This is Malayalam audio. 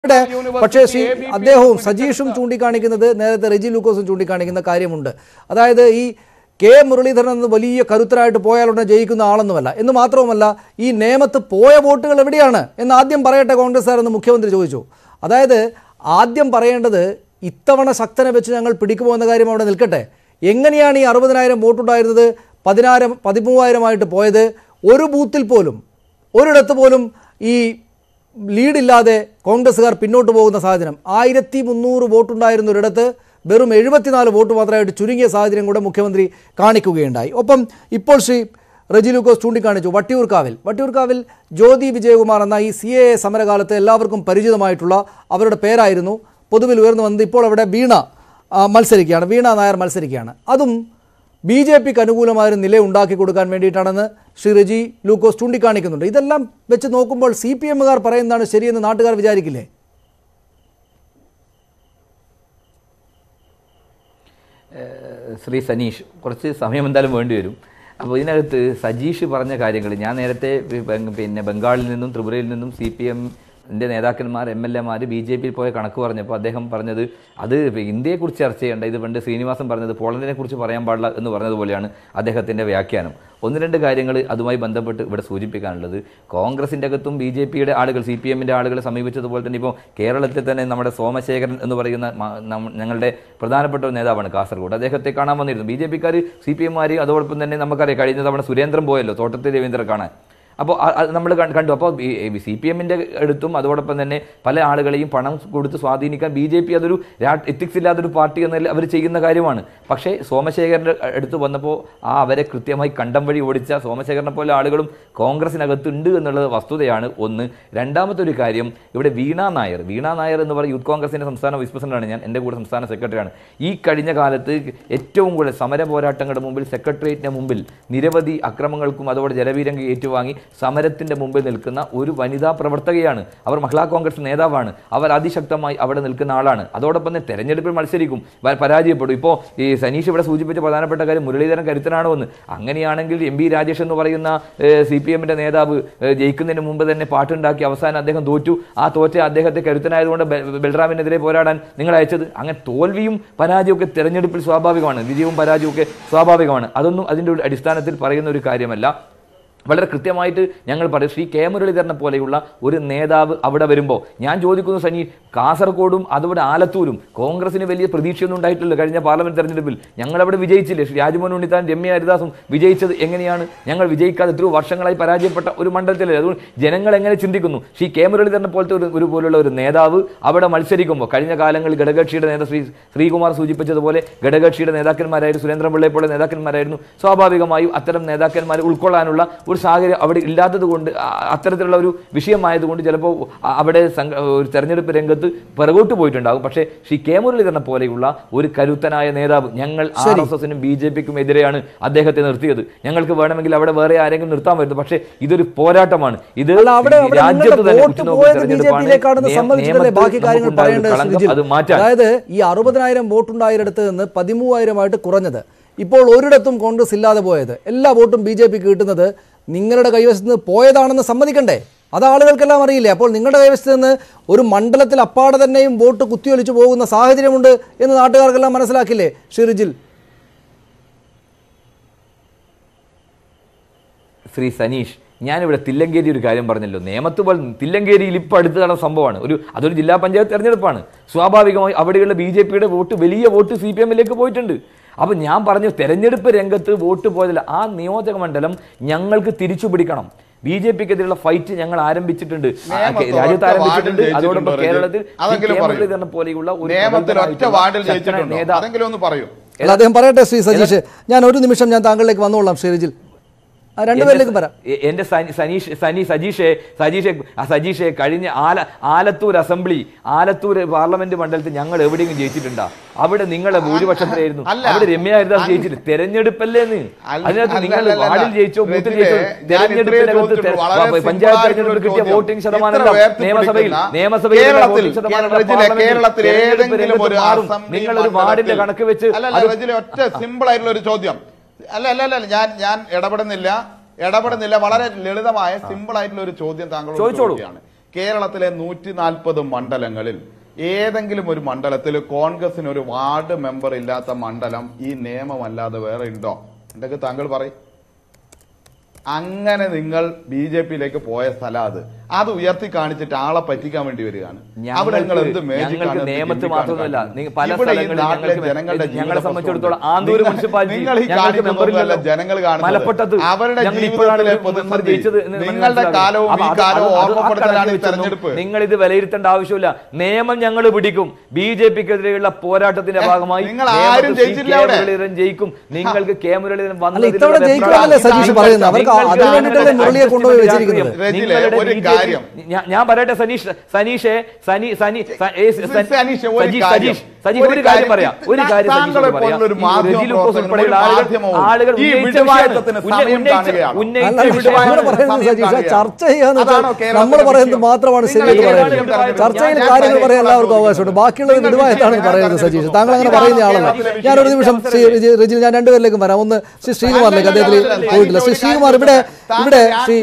ഇവിടെ പക്ഷേ ശ്രീ അദ്ദേഹവും സജീഷും ചൂണ്ടിക്കാണിക്കുന്നത് നേരത്തെ റെജി ലൂക്കോസും ചൂണ്ടിക്കാണിക്കുന്ന കാര്യമുണ്ട് അതായത് ഈ കെ മുരളീധരൻ എന്ന വലിയ കരുത്തരായിട്ട് പോയാലുടനെ ജയിക്കുന്ന ആളൊന്നുമല്ല എന്ന് മാത്രവുമല്ല ഈ നേമത്ത് പോയ വോട്ടുകൾ എവിടെയാണ് എന്ന് ആദ്യം പറയട്ടെ കോൺഗ്രസ്സുകാർ എന്ന് മുഖ്യമന്ത്രി ചോദിച്ചു അതായത് ആദ്യം പറയേണ്ടത് ഇത്തവണ ശക്തനെ വെച്ച് ഞങ്ങൾ പിടിക്കുമോ എന്ന കാര്യം അവിടെ നിൽക്കട്ടെ എങ്ങനെയാണ് ഈ അറുപതിനായിരം വോട്ടുണ്ടായിരുന്നത് പതിനായിരം പതിമൂവായിരമായിട്ട് പോയത് ഒരു ബൂത്തിൽ പോലും ഒരിടത്ത് പോലും ഈ ലീഡില്ലാതെ കോൺഗ്രസ്സുകാർ പിന്നോട്ട് പോകുന്ന സാഹചര്യം ആയിരത്തി മുന്നൂറ് വോട്ടുണ്ടായിരുന്ന ഒരിടത്ത് വെറും എഴുപത്തിനാല് വോട്ട് മാത്രമായിട്ട് ചുരുങ്ങിയ സാഹചര്യം കൂടെ മുഖ്യമന്ത്രി കാണിക്കുകയുണ്ടായി ഒപ്പം ഇപ്പോൾ ശ്രീ റെജി ലൂക്കോസ് ചൂണ്ടിക്കാണിച്ചു വട്ടിയൂർക്കാവിൽ വട്ടിയൂർക്കാവിൽ ജ്യോതി വിജയകുമാർ എന്ന ഈ സി എ സമരകാലത്ത് എല്ലാവർക്കും പരിചിതമായിട്ടുള്ള അവരുടെ പേരായിരുന്നു പൊതുവിൽ ഉയർന്നു വന്നത് ഇപ്പോൾ അവിടെ വീണ ആ, മത്സരിക്കുകയാണ് വീണ നായർ മത്സരിക്കുകയാണ് അതും ബി ജെ പിക്ക് അനുകൂലമായൊരു നില ഉണ്ടാക്കി കൊടുക്കാൻ വേണ്ടിയിട്ടാണെന്ന് ശ്രീ റെജി ലൂക്കോസ് ചൂണ്ടിക്കാണിക്കുന്നുണ്ട് ഇതെല്ലാം വെച്ച് നോക്കുമ്പോൾ സി പി എമ്മുകാർ പറയുന്നതാണ് ശരിയെന്ന് നാട്ടുകാർ വിചാരിക്കില്ലേ ഏഹ് ശ്രീ സനീഷ് കുറച്ച് സമയം എന്തായാലും വേണ്ടി വരും അപ്പോൾ ഇതിനകത്ത് സജീഷ് പറഞ്ഞ കാര്യങ്ങൾ ഞാൻ നേരത്തെ ബംഗ- പിന്നെ ബംഗാളിൽ നിന്നും ത്രിപുരയിൽ നിന്നും സി പി എമ്മിൻ്റെ നേതാക്കന്മാർ എം എൽ എമാർ ബി ജെ പിയിൽ പോയ കണക്ക് പറഞ്ഞപ്പോൾ അദ്ദേഹം പറഞ്ഞത് അത് ഇന്ത്യയെക്കുറിച്ച് ചർച്ച ചെയ്യേണ്ട ഇത് പണ്ട് ശ്രീനിവാസൻ പറഞ്ഞത് പോളണ്ടിനെ കുറിച്ച് പറയാൻ പാടില്ല എന്ന് പറഞ്ഞതുപോലെയാണ് അദ്ദേഹത്തിൻ്റെ വ്യാഖ്യാനം ഒന്ന് രണ്ട് കാര്യങ്ങൾ അതുമായി ബന്ധപ്പെട്ട് ഇവിടെ സൂചിപ്പിക്കാനുള്ളത് കോൺഗ്രസിൻ്റെ അകത്തും ബി ജെ പിയുടെ ആളുകൾ സി പി എമ്മിൻ്റെ ആളുകളെ സമീപിച്ചതുപോലെ തന്നെ ഇപ്പോൾ കേരളത്തിൽ തന്നെ നമ്മുടെ സോമശേഖരൻ എന്ന് പറയുന്ന മ- നം- ഞങ്ങളുടെ പ്രധാനപ്പെട്ട ഒരു നേതാവാണ് കാസർഗോഡ് അദ്ദേഹത്തെ കാണാൻ വന്നിരുന്നു ബി ജെ പിക്കാർ സി പി എമ്മാർ അതോടൊപ്പം തന്നെ നമുക്കറിയാം കഴിഞ്ഞ തവണ സുരേന്ദ്രൻ പോയല്ലോ തോട്ടത്തിൽ രവീന്ദ്രൻ കാണാൻ അപ്പോൾ നമ്മൾ കണ്ടു അപ്പോൾ സി പി എമ്മിൻ്റെ അടുത്തും അതോടൊപ്പം തന്നെ പല ആളുകളെയും പണം കൊടുത്ത് സ്വാധീനിക്കാൻ ബി ജെ പി അതൊരു എത്തിക്സ് ഇല്ലാത്തൊരു പാർട്ടി എന്നതിൽ അവർ ചെയ്യുന്ന കാര്യമാണ് പക്ഷേ സോമശേഖരൻ്റെ അടുത്ത് വന്നപ്പോൾ ആ അവരെ കൃത്യമായി കണ്ടം വഴി ഓടിച്ച സോമശേഖരനെ പോലെ ആളുകളും കോൺഗ്രസിനകത്തുണ്ട് എന്നുള്ളത് വസ്തുതയാണ് ഒന്ന് രണ്ടാമത്തെ ഒരു കാര്യം ഇവിടെ വീണ നായർ വീണ നായർ എന്ന് പറയുന്ന യൂത്ത് കോൺഗ്രസിൻ്റെ സംസ്ഥാന വൈസ് പ്രസിഡന്റാണ് ഞാൻ എൻ്റെ കൂടെ സംസ്ഥാന സെക്രട്ടറിയാണ് ഈ കഴിഞ്ഞ കാലത്ത് ഏറ്റവും കൂടുതൽ സമര പോരാട്ടങ്ങളുടെ മുമ്പിൽ സെക്രട്ടേറിയറ്റിന് മുമ്പിൽ നിരവധി അക്രമങ്ങൾക്കും അതോടെ ജലവീരങ്കി ഏറ്റുവാങ്ങി സമരത്തിന്റെ മുമ്പിൽ നിൽക്കുന്ന ഒരു വനിതാ പ്രവർത്തകയാണ് അവർ മഹിളാ കോൺഗ്രസ് നേതാവാണ് അവർ അതിശക്തമായി അവിടെ നിൽക്കുന്ന ആളാണ് അതോടൊപ്പം തന്നെ തെരഞ്ഞെടുപ്പിൽ മത്സരിക്കും വ- പരാജയപ്പെടും ഇപ്പോൾ ഈ സനീഷ് ഇവിടെ സൂചിപ്പിച്ച പ്രധാനപ്പെട്ട കാര്യം മുരളീധരൻ കരുത്തനാണോ എന്ന് അങ്ങനെയാണെങ്കിൽ എം ബി രാജേഷ് എന്ന് പറയുന്ന സി പി എമ്മിന്റെ നേതാവ് ഏഹ്, ജയിക്കുന്നതിന് മുമ്പ് തന്നെ പാട്ടുണ്ടാക്കി അവസാനം അദ്ദേഹം തോറ്റു ആ തോറ്റ അദ്ദേഹത്തെ കരുത്തനായതുകൊണ്ട് ബെ- ബൽറാമിനെതിരെ പോരാടാൻ നിങ്ങൾ അയച്ചത് അങ്ങനെ തോൽവിയും പരാജയമൊക്കെ തെരഞ്ഞെടുപ്പിൽ സ്വാഭാവികമാണ് വിജയവും പരാജയവും ഒക്കെ സ്വാഭാവികമാണ് അതൊന്നും അതിൻ്റെ ഒരു അടിസ്ഥാനത്തിൽ പറയുന്ന ഒരു കാര്യമല്ല വളരെ കൃത്യമായിട്ട് ഞങ്ങൾ പറയും ശ്രീ കെ മുരളീധരനെ പോലെയുള്ള ഒരു നേതാവ് അവിടെ വരുമ്പോൾ ഞാൻ ചോദിക്കുന്നു സനി കാസർഗോഡും അതുപോലെ ആലത്തൂരും കോൺഗ്രസിന് വലിയ പ്രതീക്ഷയൊന്നും ഉണ്ടായിട്ടില്ല കഴിഞ്ഞ പാർലമെന്റ് തെരഞ്ഞെടുപ്പിൽ ഞങ്ങൾ അവിടെ വിജയിച്ചില്ലേ ശ്രീ രാജ്മോഹൻ ഉണ്ണിത്താൻ രമ്യ ഹരിദാസും വിജയിച്ചത് എങ്ങനെയാണ് ഞങ്ങൾ വിജയിക്കാതെ എത്രയോ വർഷങ്ങളായി പരാജയപ്പെട്ട ഒരു മണ്ഡലത്തിലല്ലേ അതുകൊണ്ട് ജനങ്ങൾ എങ്ങനെ ചിന്തിക്കുന്നു ശ്രീ കെ മുരളീധരനെ പോലത്തെ ഒരു ഒരു പോലുള്ള ഒരു നേതാവ് അവിടെ മത്സരിക്കുമ്പോൾ കഴിഞ്ഞ കാലങ്ങളിൽ ഘടകകക്ഷിയുടെ നേതാവ് ശ്രീ ശ്രീകുമാർ സൂചിപ്പിച്ചതുപോലെ ഘടകകക്ഷിയുടെ നേതാക്കന്മാരായിരുന്നു സുരേന്ദ്രപിള്ളയെ പോലെ നേതാക്കന്മാരായിരുന്നു സ്വാഭാവികമായും അത്തരം നേതാക്കന്മാരെ ഉൾക്കൊള്ളാനുള്ള ഒരു സാഹചര്യം അവിടെ ഇല്ലാത്തത് കൊണ്ട് ആ- അത്തരത്തിലുള്ള ഒരു വിഷയമായതുകൊണ്ട് ചിലപ്പോൾ അ- അവിടെ സംഘ- ഒരു തെരഞ്ഞെടുപ്പ് രംഗത്ത് പിറകോട്ട് പോയിട്ടുണ്ടാകും പക്ഷേ ശ്രീ കെ മുരളീധരനെ പോലെയുള്ള ഒരു കരുത്തനായ നേതാവ് ഞങ്ങൾ ആർ എസ് എസിനും ബി ജെ പിക്കും എതിരെയാണ് അദ്ദേഹത്തെ നിർത്തിയത് ഞങ്ങൾക്ക് വേണമെങ്കിൽ അവിടെ വേറെ ആരെങ്കിലും നിർത്താൻ പറ്റും പക്ഷേ ഇതൊരു പോരാട്ടമാണ് ഇത് അല്ല അവിടെ അവിടെ രാജ്യത്ത് നിങ്ങളുടെ തന്നെ വോട്ട് ഉറ്റുനോക്കുന്ന പോയത് ബി ജെ തെരഞ്ഞെടുപ്പാണ്. പിയിലേക്കാണെന്ന് നിയ- സമ്മതിച്ചിട്ടല്ലേ നിയമത്തിൽ ബാക്കി കാര്യങ്ങൾ നമുക്കുണ്ടായ ഒരു പറയേണ്ടത് കളങ്കം ശ്രീജിൽ? അത് മാറ്റാൻ അതായത് ഈ അറുപതിനായിരം വോട്ടുണ്ടായിടത്ത് നിന്ന് പതിമൂവായിരമായിട്ട് കുറഞ്ഞത് ഇപ്പോൾ ഒരിടത്തും കോൺഗ്രസ് ഇല്ലാതെ പോയത് എല്ലാ വോട്ടും ബി ജെ പിക്ക് കിട്ടുന്നത് നിങ്ങളുടെ കൈവശത്ത് നിന്ന് പോയതാണെന്ന് സമ്മതിക്കണ്ടേ അത് ആളുകൾക്കെല്ലാം അറിയില്ലേ അപ്പോൾ നിങ്ങളുടെ കൈവശത്ത് നിന്ന് ഒരു മണ്ഡലത്തിൽ അപ്പാടെ തന്നെയും വോട്ട് കുത്തിയൊലിച്ചു പോകുന്ന സാഹചര്യമുണ്ട് എന്ന് നാട്ടുകാർക്കെല്ലാം മനസ്സിലാക്കില്ലേ ഷിറിജിൽ ശ്രീ സനീഷ് ഞാനിവിടെ തില്ലങ്കേരി ഒരു കാര്യം പറഞ്ഞല്ലോ നേമത്ത് പോലെ തില്ലങ്കേരിയിൽ ഇപ്പോൾ അടുത്ത് നടന്ന സംഭവമാണ് ഒരു അതൊരു ജില്ലാ പഞ്ചായത്ത് തെരഞ്ഞെടുപ്പാണ് സ്വാഭാവികമായി അവിടെയുള്ള ബി ജെ പിയുടെ വോട്ട് വലിയ വോട്ട് സി പി എമ്മിലേക്ക് പോയിട്ടുണ്ട് അപ്പം ഞാൻ പറഞ്ഞു തെരഞ്ഞെടുപ്പ് രംഗത്ത് വോട്ട് പോയതില്ല ആ നിയോജക മണ്ഡലം ഞങ്ങൾക്ക് തിരിച്ചു പിടിക്കണം ബി ജെ പിക്കെതിരെയുള്ള ഫൈറ്റ് ഞങ്ങൾ ആരംഭിച്ചിട്ടുണ്ട് ആ, നേമത്ത് രാജ്യത്ത് ഒറ്റ ആരംഭിച്ചിട്ടുണ്ട് വാർഡിൽ അതോടൊപ്പം ജയിച്ചിട്ടുണ്ടോ കേരളത്തിൽ രഞ്ജിത്ത്? അതെങ്കിലും ശ്രീ കെ പറയൂ. മുരളീധരനെ പോലെയുള്ള ഒരു നേമത്തിൽ ഒറ്റ പ്രബലമായിട്ടുള്ള വാർഡിൽ ശക്തനായ ജയിച്ചിട്ടുണ്ടോ നേതാവ് അതെങ്കിലും ഒന്ന് പറയൂ അല്ല അദ്ദേഹം പറയട്ടെ ശ്രീ സജീഷ് ഞാൻ ഒരു നിമിഷം ഞാൻ താങ്കളിലേക്ക് വന്നോളാം ശ്രീജിൽ ആ, രണ്ടുപേരിലേക്കും വരാം എ- എന്റെ സനി- സനീഷ് സനി സജീഷെ സജീഷെ ആ സജീഷെ കഴിഞ്ഞ ആല ആലത്തൂർ അസംബ്ലി ആലത്തൂർ പാർലമെന്റ് മണ്ഡലത്തിൽ ഞങ്ങൾ എവിടെയെങ്കിലും ജയിച്ചിട്ടുണ്ടാ അവിടെ നിങ്ങളെ ഭൂരിപക്ഷത്തിലായിരുന്നു അല്ല. അവിടെ രമ്യ ഹരിദാസ് ജയിച്ചില്ല തെരഞ്ഞെടുപ്പല്ലേന്ന് അല്ല, അതിനകത്ത് അല്ല, നിങ്ങൾ അല്ല, അല്ല. വാർഡിൽ ജയിച്ചോ ബൂത്തിൽ രഞ്ജിത്തെ, ജയിച്ചോ ഞാൻ തെരഞ്ഞെടുപ്പിനകത്ത് ഇത്രയേ ചോദിച്ചിട്ടുള്ളൂ. വളരെ തെര- simple പഞ്ചായത്ത് ആയിട്ടുള്ള തെരഞ്ഞെടുപ്പ് കിട്ടിയ ചോദ്യം. വോട്ടിംഗ് ശതമാനം ഇത്ര എല്ലാം ഉയർത്തി നിയമസഭയിൽ പിടിക്കുന്ന നിയമസഭയിൽ കേരളത്തിൽ വോട്ടിംഗ് ശതമാനം എല്ലാം രഞ്ജിലെ, പാർലമെന്റിൽ കേരളത്തിൽ തെരഞ്ഞെടുപ്പ് ഏതെങ്കിലും രംഗത്ത് ഒരു മാറും അസംബ്ലി നിങ്ങൾ ഒരു വാർഡിന്റെ മണ്ഡലത്തിൽ- കണക്ക് വെച്ച് അല്ല അത് അല്ല രഞ്ജിലെ ഒറ്റ സിമ്പിൾ ആയിട്ടുള്ള ഒരു ചോദ്യം അല്ല അല്ല അല്ല ഞാൻ ഞാൻ ഇടപെടുന്നില്ല ഇടപെടുന്നില്ല വളരെ ലളിതമായ സിമ്പിൾ ആയിട്ടുള്ള ഒരു ചോദ്യം താങ്കളോട് ചോദിച്ചോളൂ. ചോദിക്കുകയാണ് കേരളത്തിലെ നൂറ്റി നാൽപ്പത് മണ്ഡലങ്ങളിൽ ഏതെങ്കിലും ഒരു മണ്ഡലത്തിൽ കോൺഗ്രസിന് ഒരു വാർഡ് മെമ്പർ ഇല്ലാത്ത മണ്ഡലം ഈ നിയമമല്ലാതെ വേറെ ഉണ്ടോ എന്തൊക്കെ താങ്കൾ പറയും അങ്ങനെ നിങ്ങൾ ബി ജെ പിയിലേക്ക് പോയ സ്ഥലം അത് അത് ഉയർത്തി കാണിച്ചിട്ട് ആളെ പറ്റിക്കാൻ വേണ്ടി വരികയാണ് അവിടെ നിങ്ങൾ എന്ത് ഞങ്ങൾക്ക് magic ഞങ്ങൾക്ക് ആണ് എന്ത് നിയമത്ത് gimmick ആണ് മാത്രമല്ല കാണിക്കുന്നത്? നിങ്ങൾ പല ഇവിടെ ഈ സ്ഥലങ്ങളിൽ നാട്ടിലെ ഞങ്ങൾക്ക് ജനങ്ങളുടെ ഞങ്ങളെ ജീവിത സംബന്ധിച്ചിടത്തോളം പ്രശ്നമുണ്ട്. ആന്തൂർ നിങ്ങൾ- മുനിസിപ്പാലിറ്റി നിങ്ങൾ ഈ ഞങ്ങൾക്ക് കാണിക്കുന്നതല്ല മെമ്പറില്ലല്ലോ. ജനങ്ങൾ കാണുന്നത് മലപ്പുറത്ത് അവരുടെ ഞങ്ങൾ ഇപ്പോഴാണ് ജീവിതത്തിലെ ഒരു പ്രതിസന്ധി മെമ്പർ ജയിച്ചത് എന്ന് നിങ്ങളുടെ മനസ്സിലാക്കുന്നത്. കാലവും ഈ അപ്പോൾ അത് കാലവും അത് അത് ഓർമ്മപ്പെടുത്തലാണ് ഈ കണക്കിൽ വെച്ചൊന്നും തെരഞ്ഞെടുപ്പ് നിങ്ങൾ ഇത് വിലയിരുത്തേണ്ട ആവശ്യമില്ല നിയമം ഞങ്ങൾ പിടിക്കും ബി ജെ പിക്കെതിരെയുള്ള പോരാട്ടത്തിന്റെ ഏ, ഭാഗമായി നിങ്ങൾ നിയമത്തിൽ ആരും ശ്രീ ജയിച്ചില്ല കെ. അവിടെ. മുരളീധരൻ ജയിക്കും നിങ്ങൾക്ക് കെ മുരളീധരൻ അല്ല വന്നതിലുള്ള ഇത്തവണ ജയിക്കുമെന്നല്ലേ വെപ്രാളം സതീഷ് പറയുന്നത് അവർക്ക് നിങ്ങൾക്ക് അതിനു വേണ്ടിയിട്ടല്ലേ മുരളിയെ കൊണ്ടുപോയി വെച്ചിരിക്കുന്നത് രജിലെ, നിങ്ങളുടെ ഒരു BJP കാര്യം. ഞാൻ- ഞാൻ പറയട്ടെ സനീഷ് സനീഷെ സനി സനി സ- ഏ, സ- സ- സനീഷ്, ഒരു സജീഷ് കാര്യം. സജീഷ് സജീഷ് ഒരു ഒരു കാര്യം കാര്യം. പറയാം ഒരു കാര്യം സജീഷ് താങ്കളെ ഒന്ന് പറയാം. പോലുള്ളൊരു ഈ മാധ്യമ റെജി ലൂക്കോസ് പ്രവർത്തകനും ഉൾപ്പെടെയുള്ള ഒരു ആളുകൾ മാധ്യമവും ആളുകൾ ഈ ഉന്നയിച്ച വിടുവായത്തത്തിന് വിഷയമാണ്. സമയം ഉന്നയിച്ച- കാണുകയാണ്. ഉന്നയിച്ച അല്ല ഈ പക്ഷേ വിടുവായ അങ്ങനെ സമയം പറയുന്നത് സതീഷ് കാണുകയാണ്. ചർച്ച ചെയ്യാന്ന് അതാണോ വെച്ചാൽ കേരളത്തിലെ നമ്മൾ പറയുന്നത് വിഷയം? മാത്രമാണ് നിങ്ങൾ ശരിയെന്ന് ഏതാണ് പറയുന്നത് തെരഞ്ഞെടുപ്പ്? ചർച്ചയിൽ ഞാൻ കാര്യങ്ങൾ തെരഞ്ഞെടുപ്പ് പറയാൻ എല്ലാവർക്കും ചോദിക്കുന്നത്. അവകാശമുണ്ട് ബാക്കിയുള്ളത് നിങ്ങൾ വിടുവായത്താണ് വിഷയം പറയുന്നത് ഏതാണ് സതീഷ് താങ്കൾ അങ്ങനെ ഇതാണോ പറയുന്ന ആളല്ല കേരളത്തിലെ ഞാനൊരു വിഷയം? നിമിഷം ശ്രീ രജി- രജിൽ ഞാൻ രണ്ടുപേരിലേക്കും വരാം ഒന്ന് ശ്രീ ശ്രീകുമാറിലേക്ക് അദ്ദേഹത്തിൽ പോയിട്ടില്ല ശ്രീ ശ്രീകുമാർ ഇവിടെ ഇവിടെ ശ്രീ